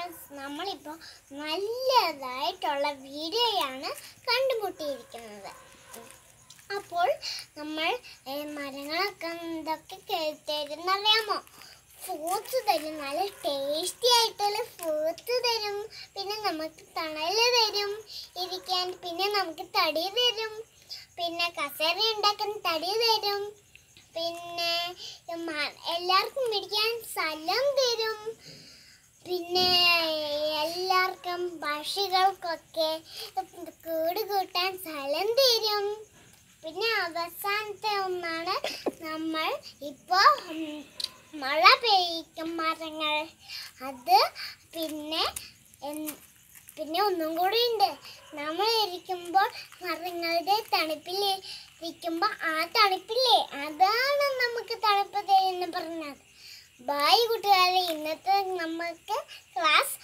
friends നമ്മളിപ്പോൾ നല്ലതായിട്ടുള്ള വീഡിയോയാണ് കണ്ടുമുട്ടിയിരിക്കുന്നത് അപ്പോൾ നമ്മൾ ഏ, മരങ്ങളൊക്കെ എന്തൊക്കെ തരുന്നറിയാമോ ഫ്രൂട്ട്സ് തരും നല്ല ടേസ്റ്റി ആയിട്ടുള്ള ഫ്രൂട്ട്സ് തരും പിന്നെ നമുക്ക് തണൽ തരും ഇരിക്കാൻ പിന്നെ നമുക്ക് തടി തരും പിന്നെ കസേര ഉണ്ടാക്കാൻ തടി തരും പിന്നെ മ- എല്ലാവർക്കും ഇരിക്കാൻ സ്ഥലം തരും പിന്നെ എല്ലാവർക്കും പക്ഷികൾക്കൊക്കെ കൂട് കൂട്ടാൻ സ്ഥലം തരും പിന്നെ അവസാനത്തെ ഒന്നാണ് നമ്മൾ ഇപ്പോൾ മഴ പെയ്യിക്കും മരങ്ങൾ അത് പിന്നെ എൻ- പിന്നെ ഒന്നും കൂടി ഉണ്ട് നമ്മൾ ഇരിക്കുമ്പോൾ മരങ്ങളുടെ തണുപ്പിൽ ഇരിക്കുമ്പോൾ ആ തണുപ്പില്ലേ അതാണ് നമുക്ക് തണുപ്പ് തരുന്ന പറഞ്ഞത് ബായ് കൂട്ടുകാരെ ഇന്നത്തെ നമുക്ക് ക്ലാസ്